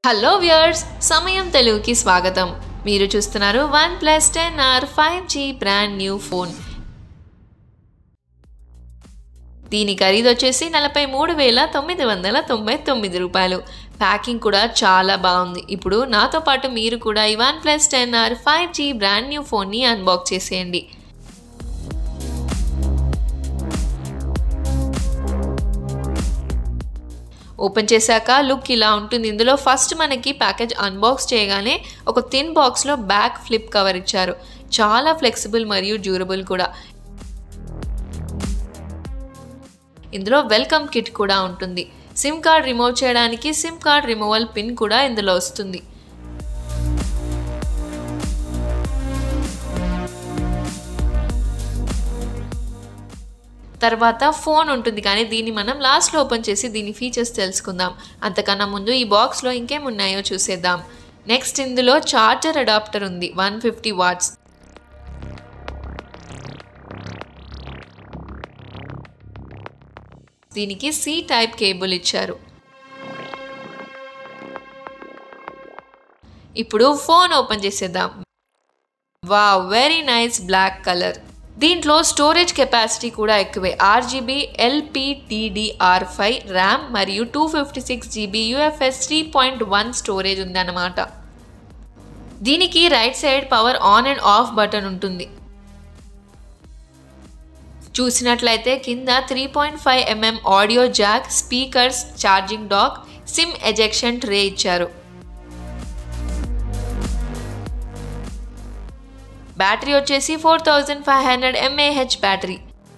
hello viewers సమయం తెలుగుకి స్వాగతం మీరు చూస్తున్నారు OnePlus ten R five G brand new phone దీని ఖరీదు వచ్చేసి నలభై మూడు వేల తొమ్మిది వందల తొంభై తొమ్మిది రూపాయలు ప్యాకింగ్ కూడా చాలా బాగుంది ఇప్పుడు నాతో పాటు మీరు కూడా ఈ OnePlus ten R five G brand new ఫోన్ని అన్బాక్స్ చేసేయండి ఓపెన్ చేశాక లుక్ ఇలా ఉంటుంది ఇందులో ఫస్ట్ మనకి ప్యాకేజ్ అన్బాక్స్ చేయగానే ఒక థిన్ బాక్స్లో బ్యాక్ ఫ్లిప్ కవర్ ఇచ్చారు చాలా ఫ్లెక్సిబుల్ మరియు డ్యూరబుల్ కూడా ఇందులో వెల్కమ్ కిట్ కూడా ఉంటుంది సిమ్ కార్డ్ రిమూవ్ చేయడానికి సిమ్ కార్డ్ రిమూవల్ పిన్ కూడా ఇందులో వస్తుంది తర్వాత ఫోన్ ఉంటుంది కానీ దీన్ని మనం లాస్ట్లో ఓపెన్ చేసి దీని ఫీచర్స్ తెలుసుకుందాం అంతకన్నా ముందు ఈ బాక్స్లో ఇంకేమున్నాయో చూసేద్దాం నెక్స్ట్ ఇందులో చార్జర్ అడాప్టర్ ఉంది వన్ ఫిఫ్టీ వాట్స్ దీనికి సి టైప్ కేబుల్ ఇచ్చారు ఇప్పుడు ఫోన్ ఓపెన్ చేసేద్దాం wow very nice black colour దీంట్లో స్టోరేజ్ కెపాసిటీ కూడా ఎక్కువే ఆర్జీబీ ఎల్పిడిడిఆర్ ఫైవ్ ర్యామ్ మరియు two fifty six GB UFS three point one storage ఉందన్నమాట దీనికి right side power on and off button ఉంటుంది చూసినట్లయితే కింద three point five mm audio jack speakers charging dock SIM ejection tray ఇచ్చారు battery వచ్చేసి four thousand five hundred mAh battery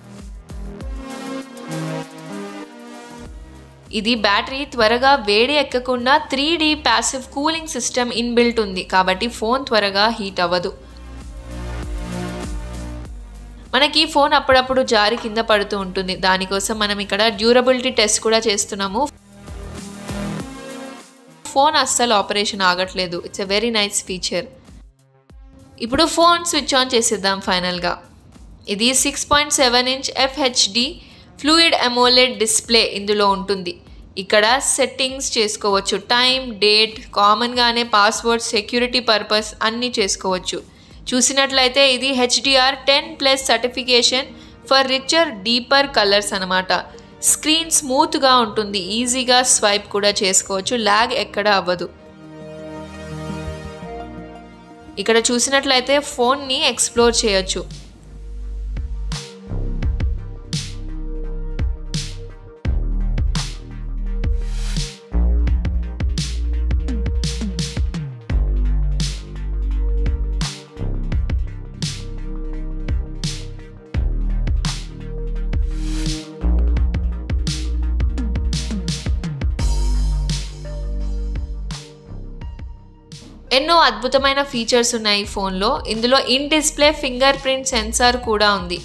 ఇది battery త్వరగా వేడి ఎక్కకుండా three D passive cooling system inbuilt ఉంది కాబట్టి ఫోన్ త్వరగా హీట్ అవ్వదు మనకి ఫోన్ అప్పుడప్పుడు జారి కింద పడుతూ ఉంటుంది దానికోసం మనం ఇక్కడ డ్యూరబిలిటీ టెస్ట్ కూడా చేస్తున్నాము ఫోన్ అస్సలు ఆపరేషన్ ఆగట్లేదు it's a very nice feature ఇప్పుడు ఫోన్ స్విచ్ ఆన్ చేసేద్దాం ఫైనల్గా ఇది six point seven inch FHD fluid AMOLED display ఇందులో ఉంటుంది ఇక్కడ సెట్టింగ్స్ చేసుకోవచ్చు టైం డేట్ కామన్గానే పాస్వర్డ్ సెక్యూరిటీ పర్పస్ అన్నీ చేసుకోవచ్చు చూసినట్లయితే ఇది HDR ten plus certification for richer deeper colours అనమాట స్క్రీన్ స్మూత్గా ఉంటుంది ఈజీగా స్వైప్ కూడా చేసుకోవచ్చు ల్యాగ్ ఎక్కడ అవ్వదు ఇక్కడ చూసినట్లయితే ఫోన్ని ఎక్స్ప్లోర్ చేయొచ్చు ఎన్నో అద్భుతమైన ఫీచర్స్ ఉన్నాయి ఫోన్లో ఇందులో in display fingerprint sensor కూడా ఉంది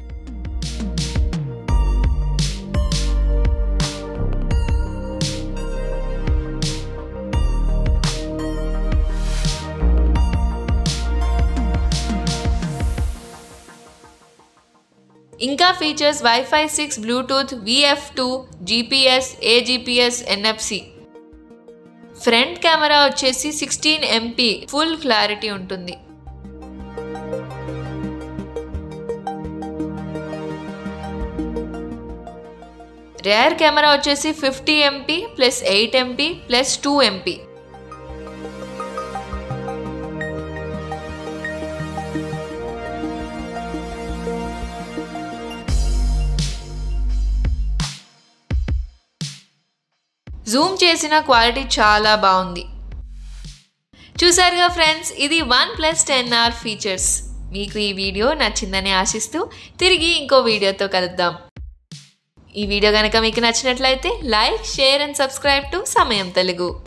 ఇంకా features wifi six Bluetooth VF two GPS AGPS NFC front camera వచ్చేసి సిక్స్టీన్ ఎంపీ ఫుల్ క్లారిటీ ఉంటుంది రేర్ కెమెరా వచ్చేసి fifty MP plus eight MP plus two MP zoom చేసిన quality చాలా బాగుంది చూసారుగా ఫ్రెండ్స్ ఇది OnePlus ten R features మీకు ఈ వీడియో నచ్చిందని ఆశిస్తూ తిరిగి ఇంకో వీడియోతో కలుద్దాం ఈ వీడియో కనుక మీకు నచ్చినట్లయితే like share and subscribe to Samayam Telugu